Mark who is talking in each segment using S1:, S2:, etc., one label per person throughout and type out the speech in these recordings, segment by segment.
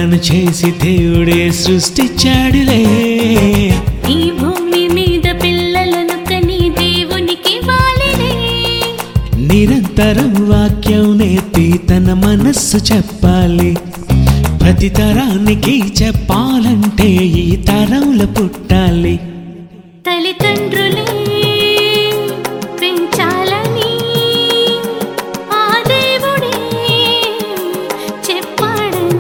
S1: మహవ్వలను చేసి దేవుడే సృష్టించాడులే
S2: ఈ భూమి మీద పిల్లలను కని దేవునికి వాలినే
S1: నిరంతరం వాక్యం నేర్పి తన మనస్సు చెప్పాలి ప్రతి తరానికి చెప్పాలంటే ఈ తరంలో పుట్టాలి
S2: తల్లిదండ్రులే పెంచాలని ఆ దేవుడే చెప్పాడని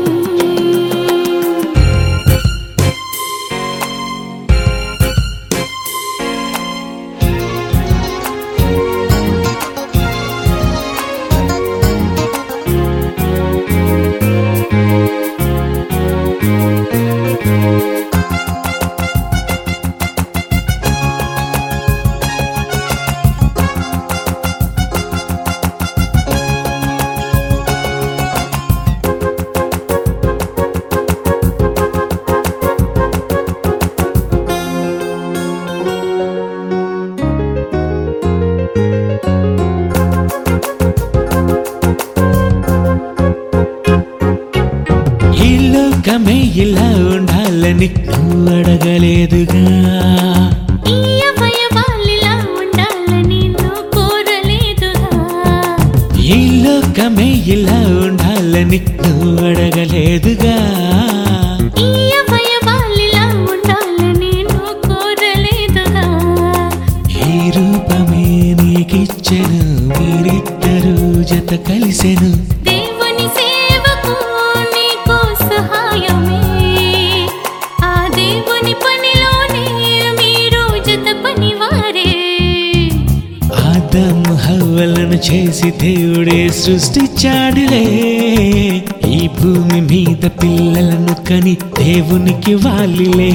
S1: ఈ లోకమే ఇలా ఉండాలని నువ్వు అడగలేదుగా
S2: ఈ అవయవాలిలా ఉండాలని నువ్వు కోరలేదుగా
S1: ఈ లోకమే ఇలా ఉండాలని నువ్వు అడగలేదుగా
S2: ఈ అవయవాలిలా ఉండాలని నువ్వు కోరలేదుగా
S1: ఈ రూపమే నీకిచ్చెను మీరిద్దరూ జత కలిసెను
S2: దేవుని సేవకు నీకు సహాయమే ఆ దేవుని పనిలోనే మీరు జత పనివారే
S1: ఆదము హవ్వలను చేసి దేవుడే సృష్టించాడులే ఈ భూమి మీద పిల్లలను కని దేవునికి వాలిలే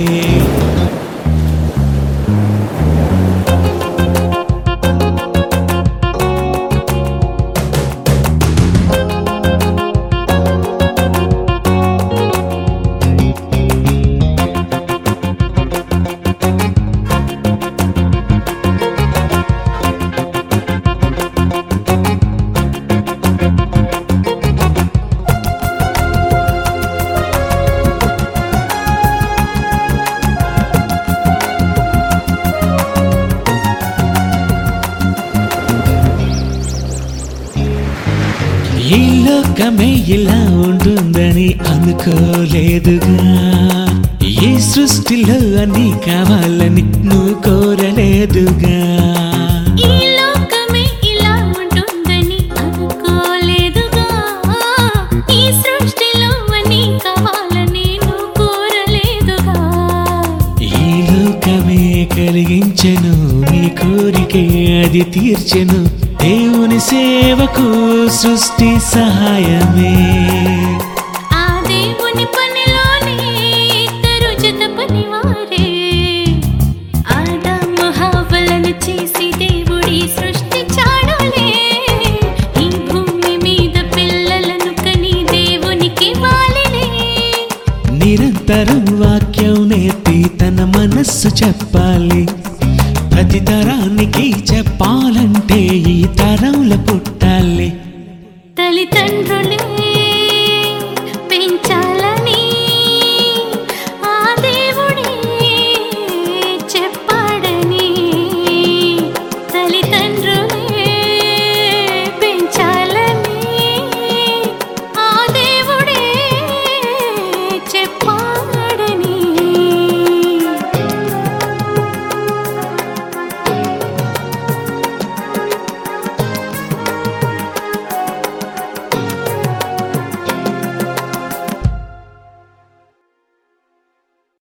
S1: ఈ లోకమే ఇలా ఉంటుందని అనుకోలేదుగా ఈ సృష్టిలో అన్ని కావాలని నువ్వు కోరలేదుగా
S2: ఈ లోకమే ఇలా ఉంటుందని అనుకోలేదుగా ఈ సృష్టిలో అని కావాలని నువ్వు కోరలేదుగా
S1: ఈ లోకమే కలిగించెను మీ కోరికే అది తీర్చెను దేవుని సేవకు సృష్టి సహాయమే
S2: ఆ దేవుని పనిలోనే ఇద్దరు జత పనివారే ఆదాము హవ్వలను చేసి దేవుడి సృష్టించాడులే ఈ భూమి మీద పిల్లలను కని దేవునికి వాలినే
S1: నిరంతరం వాక్యం నేర్పి తన మనస్సు చెప్పాలి